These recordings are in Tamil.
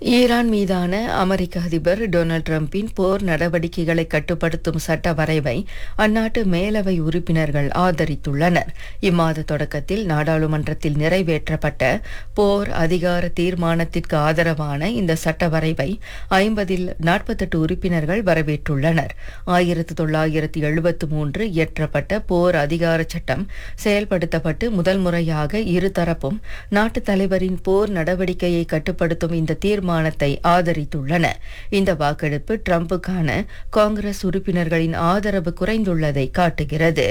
ஈரான் மீதான அமெரிக்க அதிபர் டொனால்ட் ட்ரம்பின் போர் நடவடிக்கைகளை கட்டுப்படுத்தும் சட்ட வரைவை அந்நாட்டு மேலவை உறுப்பினர்கள் ஆதரித்துள்ளனர் இம்மாத தொடக்கத்தில் நாடாளுமன்றத்தில் நிறைவேற்றப்பட்ட போர் அதிகார தீர்மானத்திற்கு ஆதரவான இந்த சட்ட வரைவை ஐம்பதில் நாற்பத்தெட்டு உறுப்பினர்கள் வரவேற்றுள்ளனர் ஆயிரத்து தொள்ளாயிரத்து எழுபத்து மூன்று இயற்றப்பட்ட போர் அதிகார சட்டம் செயல்படுத்தப்பட்டு முதல் முறையாக இருதரப்பும் நாட்டு தலைவரின் போர் நடவடிக்கையை கட்டுப்படுத்தும் இந்த தீர்மானத்தை ஆதரித்துள்ளன இந்த வாக்கெடுப்பு ட்ரம்புக்கான காங்கிரஸ் உறுப்பினர்களின் ஆதரவு குறைந்துள்ளதை காட்டுகிறது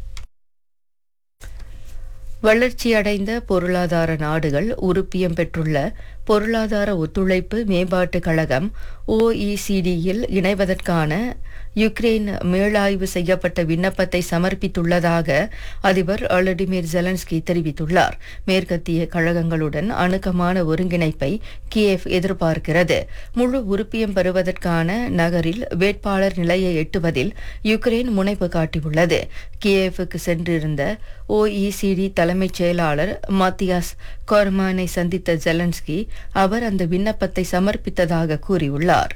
வளர்ச்சியடைந்த பொருளாதார நாடுகள் உறுப்பியம் பெற்றுள்ள பொருளாதார ஒத்துழைப்பு மேம்பாட்டுக் கழகம் ஓஇசிடியில் இணைவதற்கான யுக்ரைன் மீளாய்வு செய்யப்பட்ட விண்ணப்பத்தை சமர்ப்பித்துள்ளதாக அதிபர் ஒலடிமிர் ஜெலன்ஸ்கி தெரிவித்துள்ளார் மேற்கத்திய கழகங்களுடன் அணுக்கமான ஒருங்கிணைப்பை கியேவ் எதிர்பார்க்கிறது முழு உறுப்பியம் பெறுவதற்கான நகரில் வேட்பாளர் நிலையை எட்டுவதில் யுக்ரைன் முனைப்பு காட்டியுள்ளது கியேவுக்கு சென்றிருந்த ஓஇசிடி தலைமைச் செயலாளர் மத்தியாஸ் கோர்மானை சந்தித்த ஜெலன்ஸ்கி அவர் அந்த விண்ணப்பத்தை சமர்ப்பித்ததாக கூறியுள்ளார்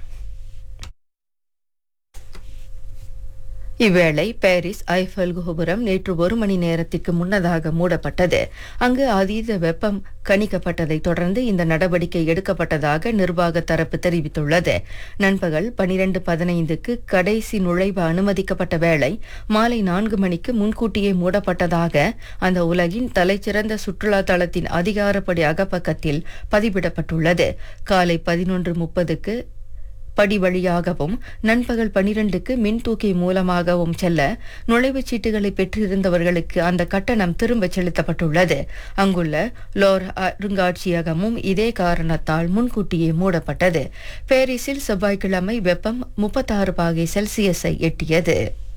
இவ்வேளை பாரிஸ் ஐஃபல் கோபுரம் நேற்று ஒரு மணி நேரத்திற்கு முன்னதாக மூடப்பட்டது அங்கு அதீத வெப்பம் கணிக்கப்பட்டதை தொடர்ந்து இந்த நடவடிக்கை எடுக்கப்பட்டதாக நிர்வாக தரப்பு தெரிவித்துள்ளது நண்பகல் பனிரெண்டு பதினைந்துக்கு கடைசி நுழைவு அனுமதிக்கப்பட்ட வேளை மாலை நான்கு மணிக்கு முன்கூட்டியே மூடப்பட்டதாக அந்த உலகின் தலைச்சிறந்த சுற்றுலா தளத்தின் அதிகாரப்படி அகப்பக்கத்தில் பதிவிடப்பட்டுள்ளது காலை பதினொன்று முப்பதுக்கு படி வழியாகவும் நண்பகல் பனிரெண்டுக்கு மின்தூக்கி மூலமாகவும் செல்ல நுழைவுச் சீட்டுகளை பெற்றிருந்தவர்களுக்கு அந்த கட்டணம் திரும்பச் செலுத்தப்பட்டுள்ளது அங்குள்ள லோர் அருங்காட்சியகமும் இதே காரணத்தால் முன்கூட்டியே மூடப்பட்டது பாரிஸில் செவ்வாய்க்கிழமை வெப்பம் முப்பத்தாறு பாகை செல்சியஸை எட்டியது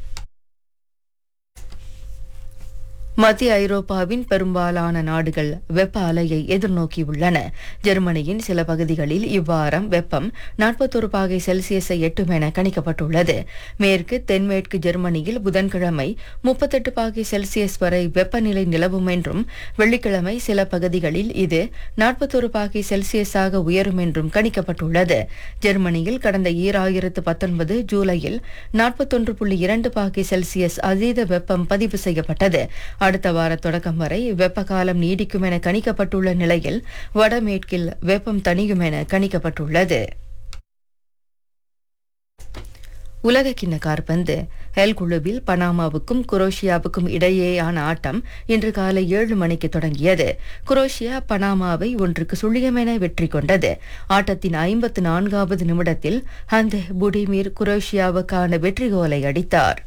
மத்திய ஐரோப்பாவின் பெரும்பாலான நாடுகள் வெப்ப அலையை எதிர்நோக்கியுள்ளன ஜெர்மனியின் சில பகுதிகளில் இவ்வாரம் வெப்பம் நாற்பத்தொரு பாகை செல்சியஸை எட்டும் என கணிக்கப்பட்டுள்ளது மேற்கு தென்மேற்கு ஜெர்மனியில் புதன்கிழமை முப்பத்தெட்டு பாகை செல்சியஸ் வரை வெப்பநிலை நிலவும் என்றும் வெள்ளிக்கிழமை சில பகுதிகளில் இது நாற்பத்தொரு பாகை செல்சியஸாக உயரும் என்றும் கணிக்கப்பட்டுள்ளது ஜெர்மனியில் கடந்த ஈராயிரத்து பத்தொன்பது ஜூலையில் நாற்பத்தொன்று புள்ளி இரண்டு பாகை செல்சியஸ் அதீத வெப்பம் பதிவு செய்யப்பட்டது அடுத்த வார தொடக்கம் வரை வெப்ப காலம் நீடிக்கும் என கணிக்கப்பட்டுள்ள நிலையில் வடமேற்கில் வெப்பம் தணியும் என கணிக்கப்பட்டுள்ளது உலகக்கிண்ண காற்பந்து எல் குழுவில் பனாமாவுக்கும் குரோஷியாவுக்கும் இடையேயான ஆட்டம் இன்று காலை ஏழு மணிக்கு தொடங்கியது குரோஷியா பனாமாவை ஒன்றுக்கு சுழியமென வெற்றி கொண்டது ஆட்டத்தின் ஐம்பத்து நான்காவது நிமிடத்தில் ஹந்தே புடிமீர் குரோஷியாவுக்கான வெற்றி கோலை அடித்தார்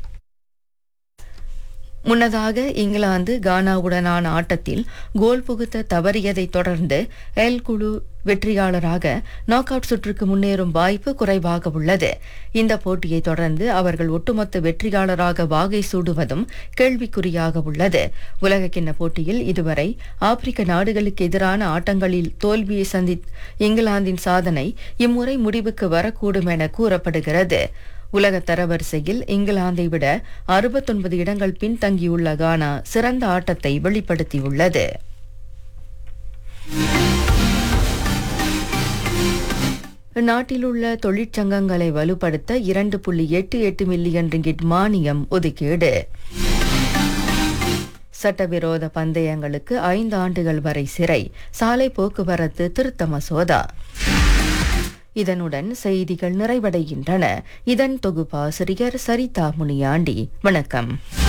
முன்னதாக இங்கிலாந்து கானாவுடனான ஆட்டத்தில் கோல் புகுத்த தவறியதைத் தொடர்ந்து எல் குழு வெற்றியாளராக நாக் அவுட் சுற்றுக்கு முன்னேறும் வாய்ப்பு குறைவாக உள்ளது இந்த போட்டியை தொடர்ந்து அவர்கள் ஒட்டுமொத்த வெற்றியாளராக வாகை சூடுவதும் கேள்விக்குறியாக உள்ளது உலகக்கிண்ண போட்டியில் இதுவரை ஆப்பிரிக்க நாடுகளுக்கு எதிரான ஆட்டங்களில் தோல்வியை சந்தி இங்கிலாந்தின் சாதனை இம்முறை முடிவுக்கு வரக்கூடும் என கூறப்படுகிறது உலக தரவரிசையில் இங்கிலாந்தை விட அறுபத்தொன்பது இடங்கள் பின்தங்கியுள்ள கானா சிறந்த ஆட்டத்தை வெளிப்படுத்தியுள்ளது நாட்டிலுள்ள தொழிற்சங்கங்களை வலுப்படுத்த இரண்டு புள்ளி எட்டு எட்டு மில்லியன் ரிங்கிட் மானியம் ஒதுக்கீடு சட்டவிரோத பந்தயங்களுக்கு ஐந்து ஆண்டுகள் வரை சிறை சாலை போக்குவரத்து திருத்த மசோதா இதனுடன் செய்திகள் நிறைவடைகின்றன இதன் தொகுப்பாசிரியர் சரிதா முனியாண்டி வணக்கம்